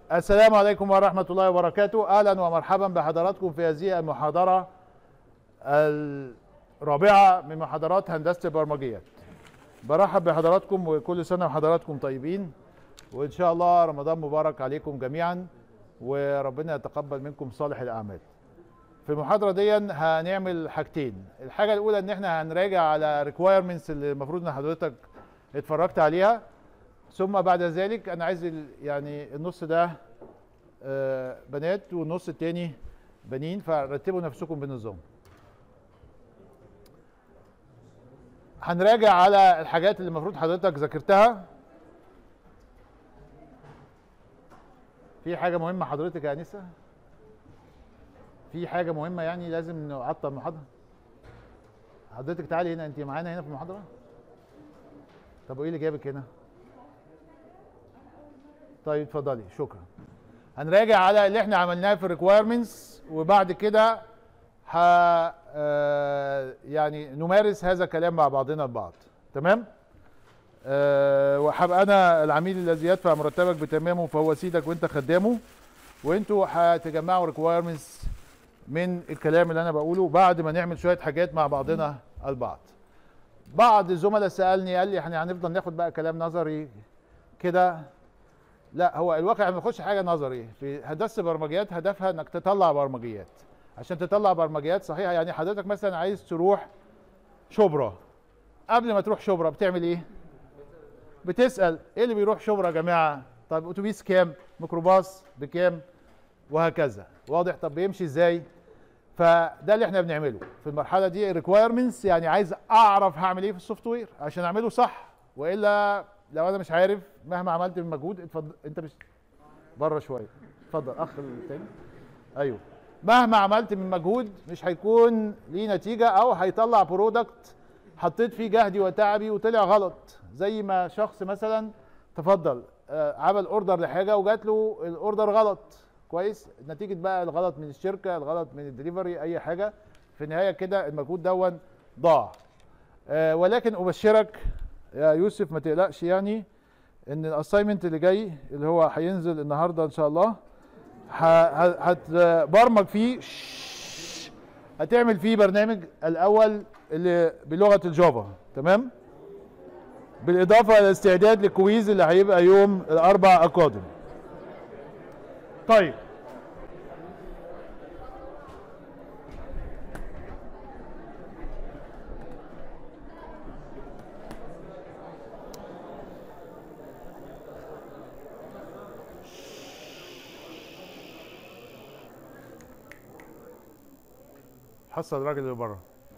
السلام عليكم ورحمة الله وبركاته أهلا ومرحبا بحضراتكم في هذه المحاضرة الرابعة من محاضرات هندسة البرمجيات برحب بحضراتكم وكل سنة وحضراتكم طيبين وإن شاء الله رمضان مبارك عليكم جميعا وربنا يتقبل منكم صالح الأعمال في المحاضرة دي هنعمل حاجتين الحاجة الأولى إن احنا هنراجع على requirements اللي المفروض إن حضرتك اتفرجت عليها ثم بعد ذلك انا عايز ال- يعني النص ده آه، بنات والنص التاني بنين فرتبوا نفسكم بنظام هنراجع على الحاجات اللي المفروض حضرتك ذاكرتها في حاجة مهمة حضرتك يا أنسة في حاجة مهمة يعني لازم نعطل المحاضرة حضرتك تعالي هنا انت معانا هنا في المحاضرة طب وايه اللي جابك هنا طيب اتفضلي شكرا هنراجع على اللي احنا عملناه في الريكويرمنتس وبعد كده ه آه، يعني نمارس هذا الكلام مع بعضنا البعض تمام أه وهبقى انا العميل الذي يدفع مرتبك بتمامه فهو سيدك وانت خدامه وانتوا هتجمعوا ريكويرمنتس من الكلام اللي انا بقوله بعد ما نعمل شويه حاجات مع بعضنا البعض بعض الزملاء سالني قال لي احنا هنفضل ناخد بقى كلام نظري كده لا هو الواقع ما بياخدش حاجه نظري في هندسه برمجيات هدفها انك تطلع برمجيات عشان تطلع برمجيات صحيحه يعني حضرتك مثلا عايز تروح شبرا قبل ما تروح شبرا بتعمل ايه بتسال ايه اللي بيروح شبرا يا جماعه طب اتوبيس كام ميكروباص بكام وهكذا واضح طب بيمشي ازاي فده اللي احنا بنعمله في المرحله دي ريكويرمنتس يعني عايز اعرف هعمل ايه في السوفت وير عشان اعمله صح والا لو انا مش عارف مهما عملت من مجهود اتفضل انت مش بره شويه اتفضل اخ التاني ايوه مهما عملت من مجهود مش هيكون ليه نتيجه او هيطلع برودكت حطيت فيه جهدي وتعبي وطلع غلط زي ما شخص مثلا تفضل آه، عمل اوردر لحاجه وجات له الاوردر غلط كويس نتيجه بقى الغلط من الشركه الغلط من الدليفري اي حاجه في النهايه كده المجهود دون ضاع آه، ولكن ابشرك يا يوسف ما تقلقش يعني ان الاساينمنت اللي جاي اللي هو هينزل النهارده ان شاء الله ه- ه- هتبرمج فيه شش، هتعمل فيه برنامج الاول اللي بلغه الجافا تمام بالاضافه الى الاستعداد للكويز اللي هيبقى يوم الاربع القادم طيب حصل الراجل اللي بره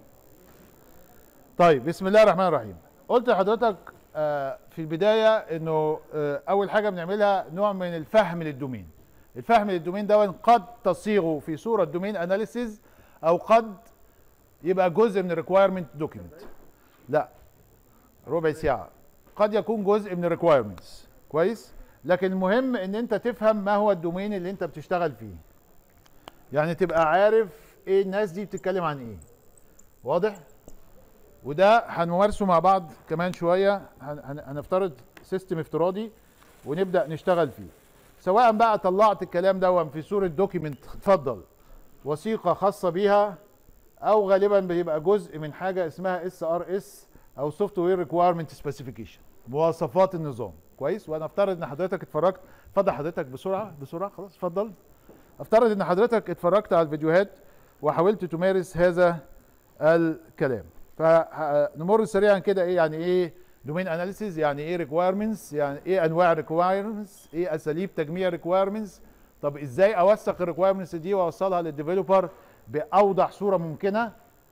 طيب بسم الله الرحمن الرحيم قلت لحضرتك آه، في البدايه انه آه، اول حاجه بنعملها نوع من الفهم للدومين الفهم للدومين ده قد تصيغه في صوره دومين اناليسيز او قد يبقى جزء من الريكوايرمنت دوكيمنت لا ربع ساعه قد يكون جزء من الريكوايرمنتس كويس لكن المهم ان انت تفهم ما هو الدومين اللي انت بتشتغل فيه يعني تبقى عارف ايه الناس دي بتتكلم عن ايه واضح وده هنمارسه مع بعض كمان شويه هن- هن- هنفترض سيستم افتراضي ونبدا نشتغل فيه سواء بقى طلعت الكلام ده في صوره دوكيمنت اتفضل وثيقه خاصه بيها او غالبا بيبقى جزء من حاجه اسمها اس ار اس او سوفت وير ريكويرمنت سبيسيفيكيشن مواصفات النظام كويس وانا افترض ان حضرتك اتفرجت اتفضل حضرتك بسرعه بسرعه خلاص اتفضل افترض ان حضرتك اتفرجت على الفيديوهات وحاولت تمارس هذا الكلام فنمر سريعا كده ايه يعني ايه دومين اناليسيز يعني ايه ريكويرمنتس يعني ايه انواع ريكويرمنتس ايه اساليب تجميع ريكويرمنتس طب ازاي اوثق الريكويرمنتس دي واوصلها للديفلوبر باوضح صوره ممكنه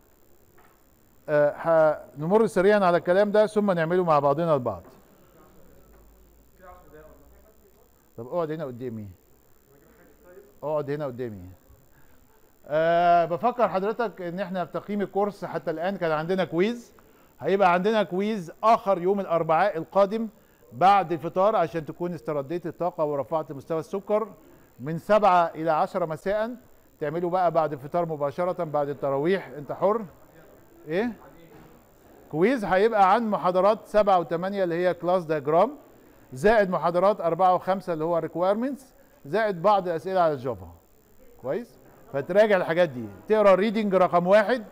آه هنمر سريعا على الكلام ده ثم نعمله مع بعضنا البعض طب اقعد هنا قدامي اقعد هنا قدامي أه بفكر حضرتك ان احنا في تقييم الكورس حتى الان كان عندنا كويز هيبقى عندنا كويز اخر يوم الاربعاء القادم بعد الفطار عشان تكون استرديت الطاقه ورفعت مستوى السكر من سبعة الى عشرة مساء تعملوا بقى بعد الفطار مباشره بعد التراويح انت حر ايه كويز هيبقى عن محاضرات سبعة وثمانية اللي هي كلاس دياجرام زائد محاضرات أربعة وخمسة اللي هو ريكويرمنتس زائد بعض الاسئله على الجافا كويس فتراجع الحاجات دي تقرا الريدنج رقم واحد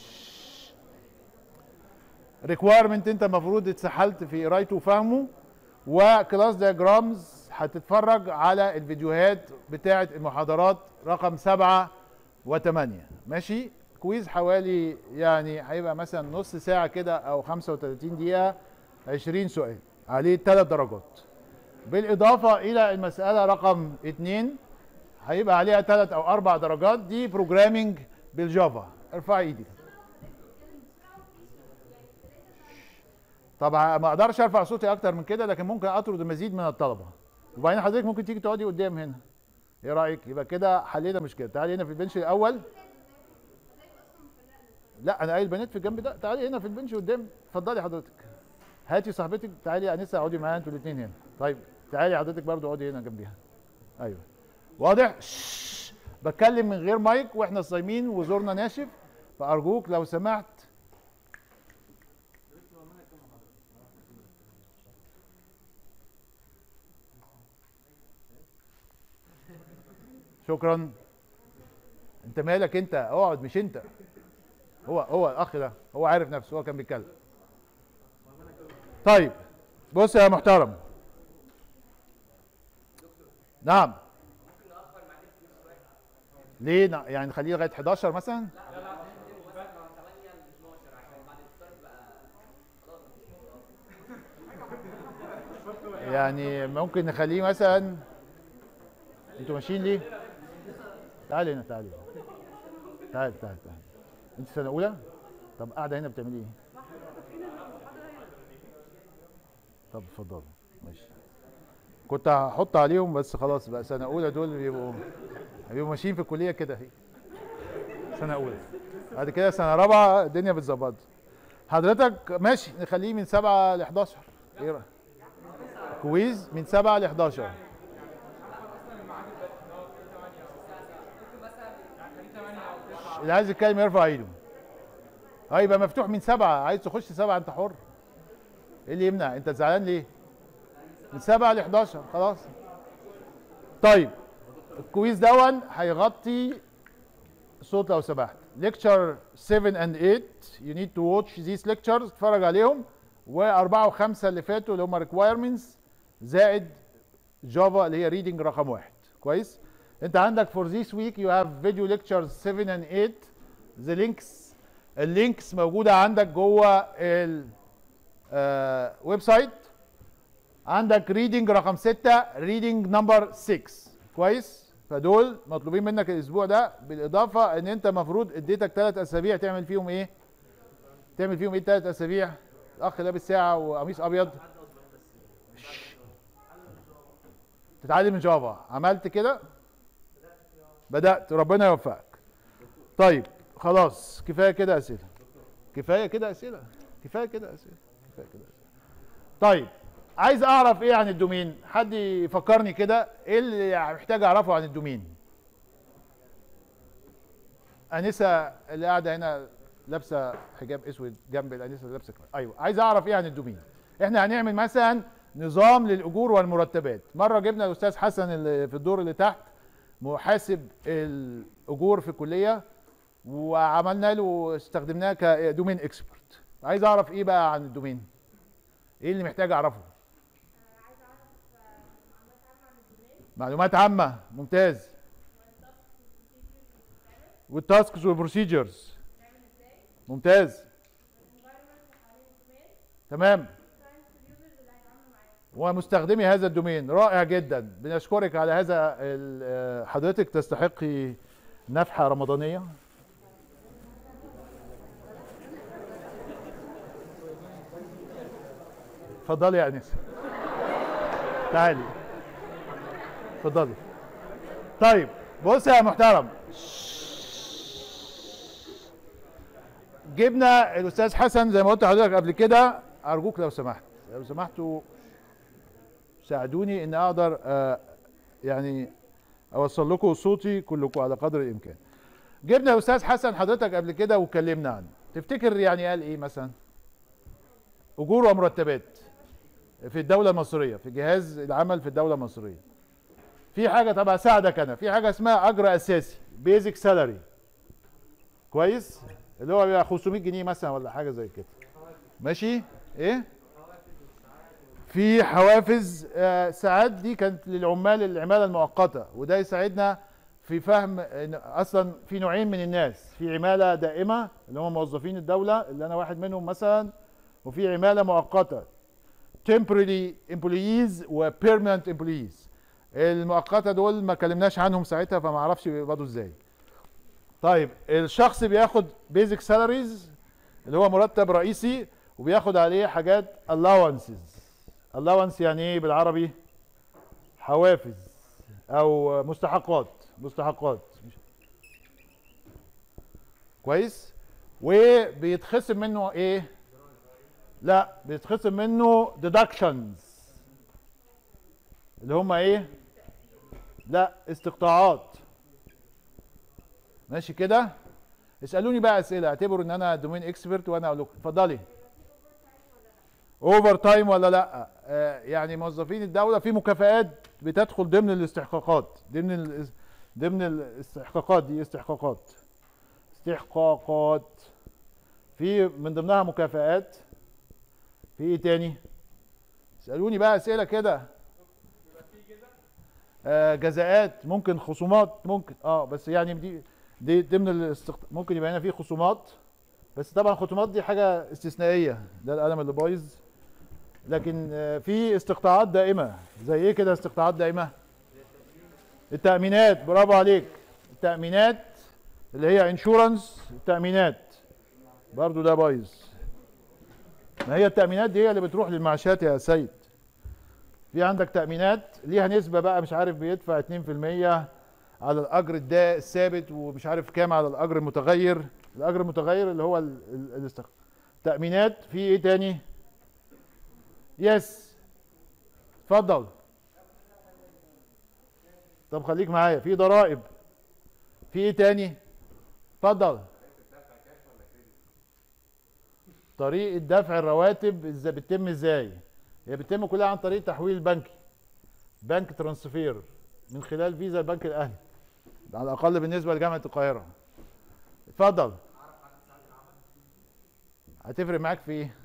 ريكوايرمنت انت المفروض اتسحلت في قرايته وفهمه وكلاس دياجرامز هتتفرج على الفيديوهات بتاعه المحاضرات رقم سبعة وثمانية ماشي كويز حوالي يعني هيبقى مثلا نص ساعة كده أو 35 دقيقة 20 سؤال عليه ثلاث درجات بالإضافة إلى المسألة رقم اتنين هيبقى عليها ثلاث أو أربع درجات دي بروجرامينج بالجافا ارفعي إيدك طبعا ما اقدرش ارفع صوتي اكتر من كده لكن ممكن اطرد المزيد من الطلبه وبعدين حضرتك ممكن تيجي تقعدي قدام هنا ايه رايك يبقى كده حلينا مشكله تعالي هنا في البنش الاول لا انا قايل بنات في الجنب ده تعالي هنا في البنش قدام اتفضلي حضرتك هاتي صاحبتك تعالي يا انسه اقعدي معايا انتوا الاثنين هنا طيب تعالي حضرتك برضو اقعدي هنا جنبيها ايوه واضح شش. بتكلم من غير مايك واحنا صايمين وزورنا ناشف فارجوك لو سمحت شكرا انت مالك انت اقعد مش انت هو هو الاخ ده هو عارف نفسه هو كان بيتكلم طيب بص يا محترم نعم ليه نا- يعني نخليه لغايه 11 مثلا يعني ممكن نخليه مثلا انتوا ماشيين ليه تعالي هنا تعالي تعالي تعالي تعالي انت سنه اولى طب قاعده هنا بتعملي ايه طب اتفضلوا ماشي كنت هحط عليهم بس خلاص بقى سنه اولى دول بيبقوا بيبقوا ماشيين في الكليه كده اهي سنه اولى بعد كده سنه رابعه الدنيا بتظبط حضرتك ماشي نخليه من 7 ل 11 ايه رايك كويز من 7 ل 11 اللي عايز يتكلم يرفع ايده هيبقى مفتوح من سبعة عايز تخش سبعة انت حر ايه اللي يمنع انت زعلان ليه من سبعة ل 11 خلاص طيب الكويز دون هيغطي الصوت لو سمحت ليكتشر 7 and 8 you need to watch these lectures اتفرج عليهم وأربعة وخمسة اللي فاتوا اللي هم requirements زائد جافا اللي هي ريدنج رقم واحد كويس انت عندك for this week you have video lectures 7 and 8 the links اللينكس موجودة عندك جوه الويب سايت عندك ريدنج رقم 6 ريدنج نمبر 6 كويس فدول مطلوبين منك الاسبوع ده بالاضافه ان انت المفروض اديتك ثلاث اسابيع تعمل فيهم ايه تعمل فيهم ايه ثلاث اسابيع الاخ لابس ساعه وقميص ابيض تتعلم جافا عملت كده بدات ربنا يوفقك طيب خلاص كفايه كده اسئله كفايه كده اسئله كفايه كده اسئله كفايه كده اسئله طيب عايز اعرف ايه عن الدومين حد يفكرني كده ايه اللي محتاج اعرفه عن الدومين انسه اللي قاعده هنا لابسه حجاب اسود جنب الانسه اللي لابسه كمان. ايوه عايز اعرف ايه عن الدومين احنا هنعمل مثلا نظام للاجور والمرتبات مره جبنا الاستاذ حسن اللي في الدور اللي تحت محاسب الاجور في الكليه وعملنا له استخدمناه كدومين اكسبرت عايز اعرف ايه بقى عن الدومين ايه اللي محتاج اعرفه معلومات عامه ممتاز والتاسكس والبروسيجرز ممتاز تمام ومستخدمي هذا الدومين رائع جدا بنشكرك على هذا ال- حضرتك تستحقي نفحه رمضانيه اتفضلي يا انسه تعالي اتفضلي طيب بص يا محترم جبنا الاستاذ حسن زي ما قلت لحضرتك قبل كده ارجوك لو سمحت لو سمحتوا ساعدوني ان اقدر آه، يعني اوصل لكم صوتي كلكم على قدر الامكان جبنا الاستاذ حسن حضرتك قبل كده واتكلمنا عنه تفتكر يعني قال ايه مثلا اجور ومرتبات في الدوله المصريه في جهاز العمل في الدوله المصريه في حاجه طب اساعدك انا في حاجه اسمها اجر اساسي بيزك سالاري كويس اللي هو بيبقى 500 جنيه مثلا ولا حاجه زي كده ماشي ايه في حوافز آه، ساعات دي كانت للعمال العماله المؤقته وده يساعدنا في فهم ان اصلا في نوعين من الناس في عماله دائمه اللي هم موظفين الدوله اللي انا واحد منهم مثلا وفي عماله مؤقته temporary employees و permanent employees المؤقته دول ما كلمناش عنهم ساعتها فما اعرفش بيقبضوا ازاي طيب الشخص بياخد بيزك سالاريز اللي هو مرتب رئيسي وبياخد عليه حاجات allowances allowance يعني ايه بالعربي حوافز او مستحقات مستحقات كويس وبيتخصم منه ايه لا بيتخصم منه deductions اللي هم ايه لا استقطاعات ماشي كده اسالوني بقى اسئله اعتبروا ان انا دومين اكسبرت وانا اقول لكم اتفضلي اوفر تايم ولا لا آه يعني موظفين الدوله في مكافآت بتدخل ضمن الاستحقاقات ضمن ال... ضمن الاستحقاقات دي استحقاقات استحقاقات في من ضمنها مكافآت في ايه تاني اسالوني بقى اسئله كده آه جزاءات ممكن خصومات ممكن اه بس يعني دي دي ضمن الاستخ... ممكن يبقى هنا في خصومات بس طبعا الخصومات دي حاجه استثنائيه ده القلم اللي بايظ لكن آه في استقطاعات دائمه زي ايه كده استقطاعات دائمه التامينات برافو عليك التامينات اللي هي انشورنس التامينات برضو ده بايظ ما هي التامينات دي هي اللي بتروح للمعاشات يا سيد في عندك تامينات ليها نسبه بقى مش عارف بيدفع 2% على الاجر الدا الثابت ومش عارف كام على الاجر المتغير الاجر المتغير اللي هو الاستخ... تامينات في ايه تاني يس اتفضل طب خليك معايا في ضرائب في ايه تاني اتفضل طريقه دفع الرواتب ازاي بتتم ازاي هي بتتم كلها عن طريق تحويل بنكي بنك ترانسفير من خلال فيزا البنك الاهلي على الاقل بالنسبه لجامعه القاهره اتفضل هتفرق معاك في ايه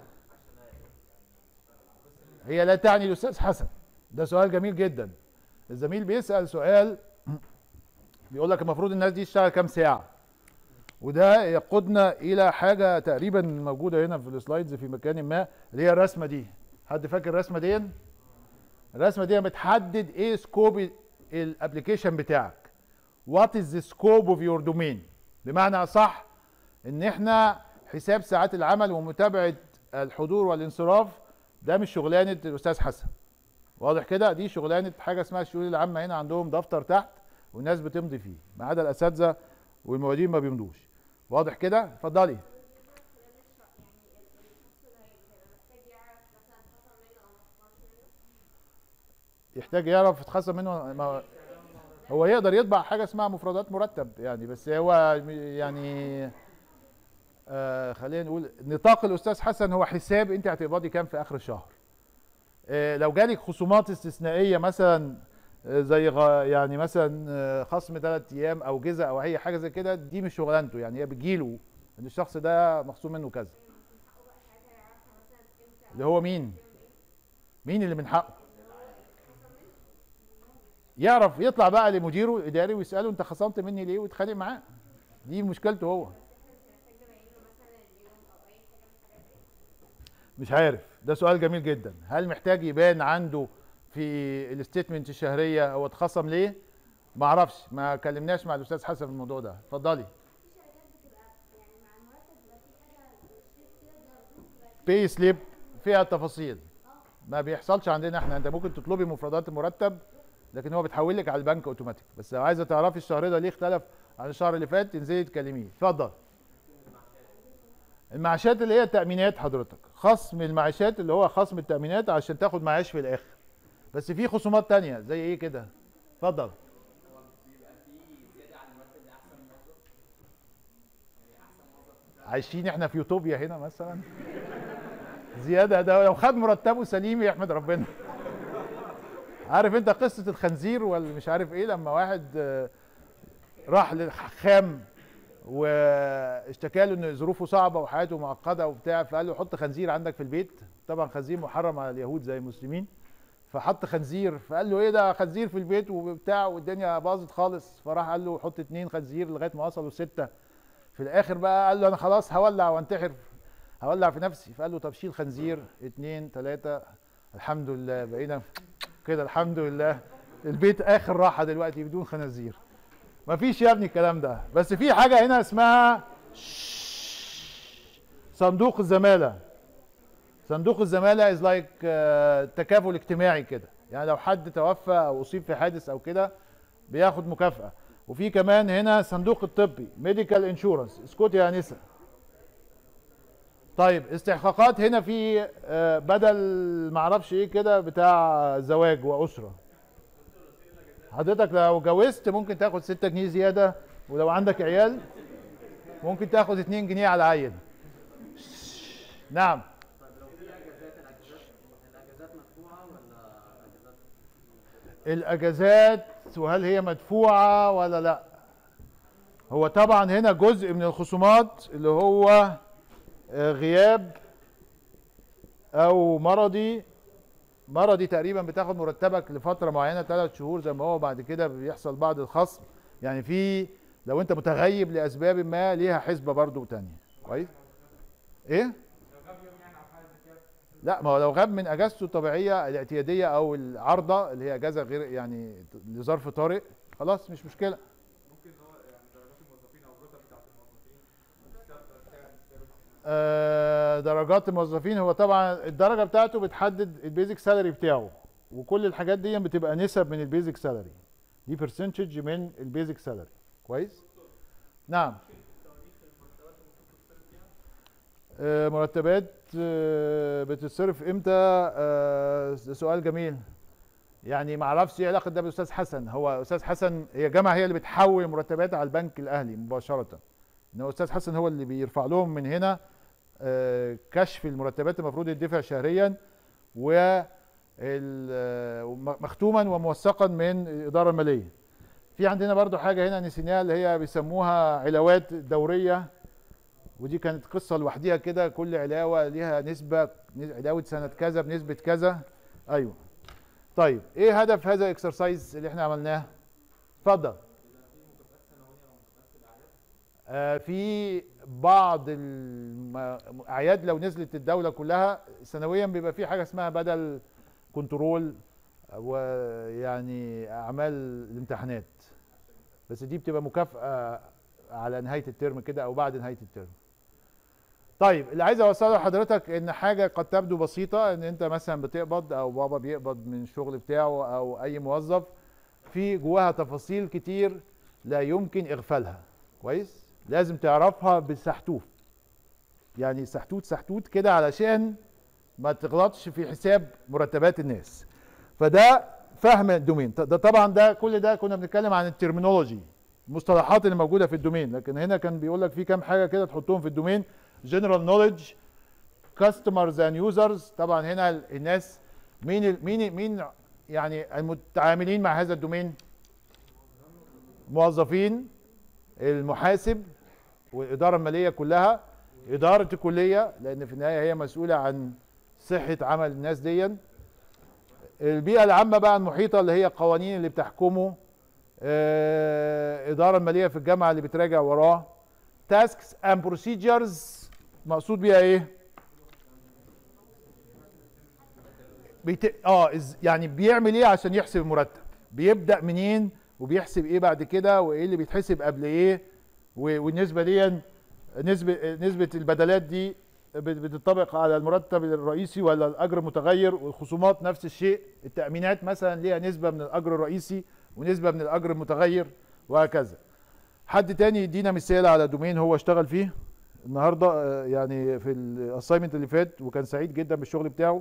هي لا تعني الاستاذ حسن ده سؤال جميل جدا الزميل بيسال سؤال بيقول لك المفروض الناس دي تشتغل كام ساعه وده يقودنا الى حاجه تقريبا موجوده هنا في السلايدز في مكان ما اللي هي الرسمه دي حد فاكر الرسمه دي الرسمه دي بتحدد ايه سكوب الابلكيشن بتاعك وات از ذا سكوب اوف يور دومين بمعنى صح ان احنا حساب ساعات العمل ومتابعه الحضور والانصراف ده مش شغلانه الاستاذ حسن واضح كده دي شغلانه حاجه اسمها الشؤون العامه هنا عندهم دفتر تحت والناس بتمضي فيه ما عدا الاساتذه والموالين ما بيمضوش واضح كده اتفضلي يحتاج يعرف اتخصم منه ما هو يقدر يطبع حاجه اسمها مفردات مرتب يعني بس هو يعني آه خلينا نقول نطاق الاستاذ حسن هو حساب انت هتقبضي كام في اخر الشهر آه لو جالك خصومات استثنائيه مثلا آه زي يعني مثلا خصم ثلاث ايام او جزء او اي حاجه زي كده دي مش شغلانته يعني هي بتجيله ان الشخص ده مخصوم منه كذا اللي هو مين مين اللي من حقه يعرف يطلع بقى لمديره الاداري ويساله انت خصمت مني ليه ويتخانق معاه دي مشكلته هو مش عارف ده سؤال جميل جدا هل محتاج يبان عنده في الستيتمنت الشهريه هو اتخصم ليه ما اعرفش ما كلمناش مع الاستاذ حسن في الموضوع ده اتفضلي بي سليب فيها التفاصيل ما بيحصلش عندنا احنا انت ممكن تطلبي مفردات المرتب لكن هو بتحول لك على البنك اوتوماتيك بس لو عايزه تعرفي الشهر ده ليه اختلف عن الشهر اللي فات تنزلي تكلميه اتفضل المعاشات اللي هي التامينات حضرتك خصم المعاشات اللي هو خصم التامينات عشان تاخد معاش في الاخر بس في خصومات تانية زي ايه كده اتفضل عايشين احنا في يوتوبيا هنا مثلا زياده ده لو خد مرتبه سليم يحمد ربنا عارف انت قصه الخنزير ولا مش عارف ايه لما واحد آه، راح للحخام واشتكى له ان ظروفه صعبه وحياته معقده وبتاع فقال له حط خنزير عندك في البيت طبعا خنزير محرم على اليهود زي المسلمين فحط خنزير فقال له ايه ده خنزير في البيت وبتاع والدنيا باظت خالص فراح قال له حط اتنين خنزير لغايه ما وصلوا سته في الاخر بقى قال له انا خلاص هولع وانتحر هولع في نفسي فقال له طب شيل خنزير اتنين تلاته الحمد لله بقينا كده الحمد لله البيت اخر راحه دلوقتي بدون خنازير مفيش يا ابني الكلام ده بس في حاجه هنا اسمها صندوق الزماله صندوق الزماله از لايك تكافل اجتماعي كده يعني لو حد توفى او اصيب في حادث او كده بياخد مكافاه وفي كمان هنا صندوق الطبي ميديكال انشورنس اسكت يا انسه طيب استحقاقات هنا في آه، بدل معرفش ايه كده بتاع زواج واسره حضرتك لو جوزت ممكن تاخد 6 جنيه زياده ولو عندك عيال ممكن تاخد 2 جنيه على عيل نعم الاجازات وهل هي مدفوعه ولا لا هو طبعا هنا جزء من الخصومات اللي هو آه، غياب او مرضي مرضي تقريبا بتاخد مرتبك لفتره معينه ثلاث شهور زي ما هو بعد كده بيحصل بعض الخصم يعني في لو انت متغيب لاسباب ما ليها حسبه برضو تانية كويس ايه لا ما هو لو غاب من اجازته الطبيعيه الاعتياديه او العارضه اللي هي اجازه غير يعني لظرف طارئ خلاص مش مشكله آه، درجات الموظفين هو طبعا الدرجه بتاعته بتحدد البيزك سالري بتاعه وكل الحاجات دي بتبقى نسب من البيزك سالري دي برسنتج من البيزك سالري كويس نعم آه، مرتبات آه، بتتصرف امتى آه، ده سؤال جميل يعني ما اعرفش ايه علاقه ده بالاستاذ حسن هو استاذ حسن هي جامعه هي اللي بتحول المرتبات على البنك الاهلي مباشره ان هو استاذ حسن هو اللي بيرفع لهم من هنا آه، كشف المرتبات المفروض يدفع شهريا و ال- آه، مختوما وموثقا من الاداره الماليه في عندنا برضو حاجه هنا نسيناها اللي هي بيسموها علاوات دوريه ودي كانت قصه لوحديها كده كل علاوه ليها نسبه علاوه سنه كذا بنسبه كذا ايوه طيب ايه هدف هذا الاكسرسايز اللي احنا عملناه اتفضل آه، في بعض الاعياد لو نزلت الدوله كلها سنويا بيبقى في حاجه اسمها بدل كنترول ويعني اعمال الامتحانات بس دي بتبقى مكافاه على نهايه الترم كده او بعد نهايه الترم طيب اللي عايز اوصله لحضرتك ان حاجه قد تبدو بسيطه ان انت مثلا بتقبض او بابا بيقبض من الشغل بتاعه او اي موظف في جواها تفاصيل كتير لا يمكن اغفالها كويس لازم تعرفها بالسحتوف يعني سحتوت سحتوت كده علشان ما تغلطش في حساب مرتبات الناس فده فهم الدومين ده طبعا ده كل ده كنا بنتكلم عن الترمينولوجي المصطلحات اللي موجوده في الدومين لكن هنا كان بيقول لك في كام حاجه كده تحطهم في الدومين جنرال نوليدج كاستمرز اند يوزرز طبعا هنا الناس مين ال- مين مين يعني المتعاملين مع هذا الدومين موظفين المحاسب والاداره الماليه كلها اداره الكليه لان في النهايه هي مسؤوله عن صحه عمل الناس دي البيئه العامه بقى المحيطه اللي هي القوانين اللي بتحكمه آه، الاداره الماليه في الجامعه اللي بتراجع وراه تاسكس اند بروسيجرز مقصود بيها ايه بيت... اه إز... يعني بيعمل ايه عشان يحسب المرتب بيبدا منين وبيحسب ايه بعد كده وايه اللي بيتحسب قبل ايه و... والنسبه دي نسبه نسبه البدلات دي بت- بتطبق على المرتب الرئيسي ولا الاجر المتغير والخصومات نفس الشيء التامينات مثلا ليها نسبه من الاجر الرئيسي ونسبه من الاجر المتغير وهكذا حد تاني يدينا مثال على دومين هو اشتغل فيه النهارده آه، يعني في الاساينمنت اللي فات وكان سعيد جدا بالشغل بتاعه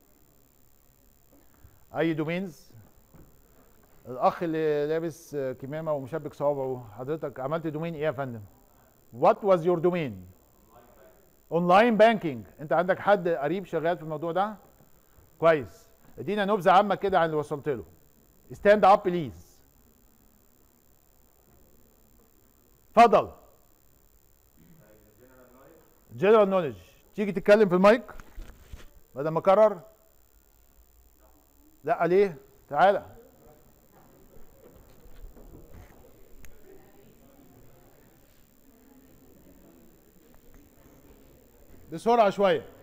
اي دومينز الاخ اللي لابس آه، كمامه ومشبك صوابعه حضرتك عملت دومين ايه يا فندم وات واز يور دومين اونلاين بانكينج انت عندك حد قريب شغال في الموضوع ده كويس ادينا نبذه عامه كده عن اللي وصلت له ستاند اب بليز اتفضل جنرال نوليدج تيجي تتكلم في المايك بدل ما اكرر لا ليه تعالى بسرعه شويه